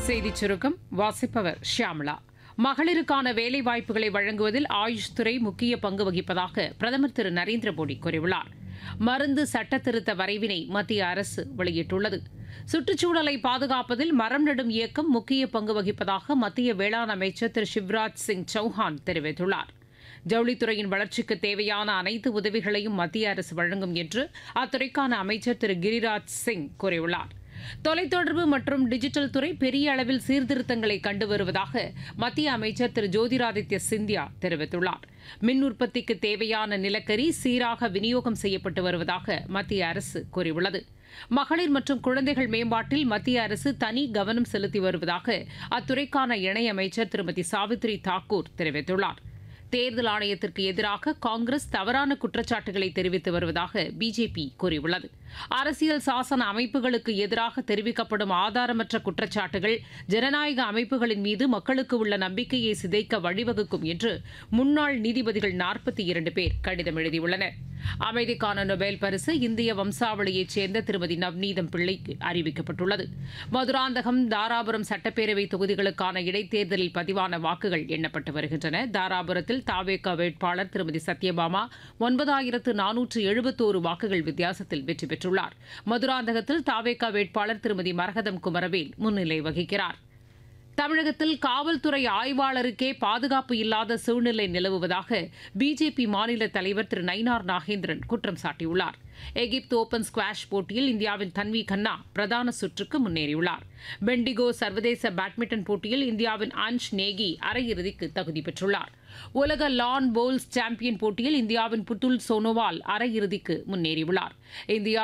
செய்திச் சுருக்கம் வாசிப்பவர் ஷியாமளா மகளிருக்கான வேலைவாய்ப்புகளை வழங்குவதில் ஆயுஷ் துறை முக்கிய பங்கு வகிப்பதாக பிரதமர் திரு நரேந்திர மோடி கூறியுள்ளார் மருந்து சட்டத்திருத்த வரைவினை மத்திய அரசு வெளியிட்டுள்ளது சுற்றுச்சூழலை பாதுகாப்பதில் மரம் நடும் இயக்கம் முக்கிய பங்கு வகிப்பதாக மத்திய வேளாண் அமைச்சர் திரு சிவராஜ் சிங் சௌஹான் தெரிவித்துள்ளார் ஜவுளித்துறையின் வளர்ச்சிக்கு தேவையான அனைத்து உதவிகளையும் மத்திய அரசு வழங்கும் என்று அத்துறைக்கான அமைச்சர் திரு கிரிராஜ் சிங் கூறியுள்ளார் தொலைத்தொடர்பு மற்றும் டிஜிட்டல் துறை பெரிய அளவில் சீர்திருத்தங்களை கண்டு வருவதாக மத்திய அமைச்சர் திரு ஜோதிராதித்ய சிந்தியா தெரிவித்துள்ளார் மின் உற்பத்திக்கு தேவையான நிலக்கரி சீராக விநியோகம் செய்யப்பட்டு வருவதாக மத்திய அரசு கூறியுள்ளது மகளிர் மற்றும் குழந்தைகள் மேம்பாட்டில் மத்திய அரசு தனி கவனம் செலுத்தி வருவதாக அத்துறைக்கான இணையமைச்சர் திருமதி சாவித்ரி தாக்கூர் தெரிவித்துள்ளார் தேர்தல் ஆணையத்திற்கு எதிராக காங்கிரஸ் தவறான குற்றச்சாட்டுகளை தெரிவித்து வருவதாக பிஜேபி கூறியுள்ளது அரசியல் சாசன அமைப்புகளுக்கு எதிராக தெரிவிக்கப்படும் ஆதாரமற்ற குற்றச்சாட்டுகள் ஜனநாயக அமைப்புகளின் மீது மக்களுக்கு உள்ள நம்பிக்கையை சிதைக்க வழிவகுக்கும் என்று முன்னாள் நீதிபதிகள் நாற்பத்தி இரண்டு பேர் கடிதம் எழுதியுள்ளனர் அமைதிக்கான நொபேல் பரிசு இந்திய வம்சாவளியைச் சேர்ந்த திருமதி நவ்நீதம் பிள்ளைக்கு அறிவிக்கப்பட்டுள்ளது மதுராந்தகம் தாராபுரம் சட்டப்பேரவை தொகுதிகளுக்கான இடைத்தேர்தலில் பதிவான வாக்குகள் எண்ணப்பட்டு வருகின்றன தாராபுரத்தில் தாவேக வேட்பாளர் திருமதி சத்யபாமா ஒன்பதாயிரத்து நானூற்று எழுபத்தோரு வாக்குகள் வித்தியாசத்தில் வெற்றி பெற்றுள்ளார் மதுராந்தகத்தில் தாவேக வேட்பாளர் திருமதி மரகதம் குமரவேல் முன்னிலை வகிக்கிறார் தமிழகத்தில் காவல்துறை ஆய்வாளருக்கே பாதுகாப்பு இல்லாத சூழ்நிலை நிலவுவதாக பிஜேபி மாநில தலைவர் திரு நயினார் நாகேந்திரன் குற்றம் சாட்டியுள்ளார் எகிப்து ஓபன் ஸ்குவாஷ் போட்டியில் இந்தியாவின் தன்வி கண்ணா பிரதான சுற்றுக்கு முன்னேறியுள்ளார் பெண்டிகோ சர்வதேச பேட்மிண்டன் போட்டியில் இந்தியாவின் அன்ஷ் நேகி அரையிறுதிக்கு தகுதி பெற்றுள்ளார் உலக லான் போல்ஸ் சாம்பியன் போட்டியில் இந்தியாவின் புத்துல் சோனோவால் அரையிறுதிக்கு முன்னேறியுள்ளார் இந்தியா